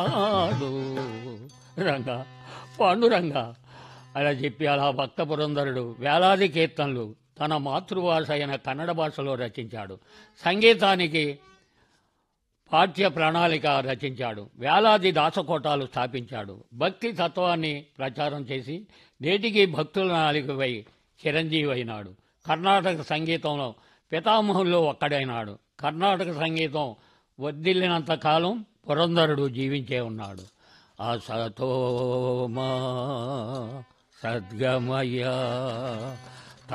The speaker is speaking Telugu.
ఆడు రంగా పాండురంగా అలా చెప్పి అలా భక్త పురంధరుడు వేలాది కీర్తనలు తన మాతృభాష అయిన కన్నడ భాషలో రచించాడు సంగీతానికి పాఠ్య ప్రణాళిక రచించాడు వేలాది దాసకోటాలు స్థాపించాడు భక్తి తత్వాన్ని ప్రచారం చేసి నేటికి భక్తుల నాలుగుపై చిరంజీవి అయినాడు కర్ణాటక సంగీతంలో పితామహుల్లో ఒక్కడైనాడు కర్ణాటక సంగీతం వర్ధిల్లినంత కాలం పురంధరుడు జీవించే ఉన్నాడు అసతోమా సద్గమయ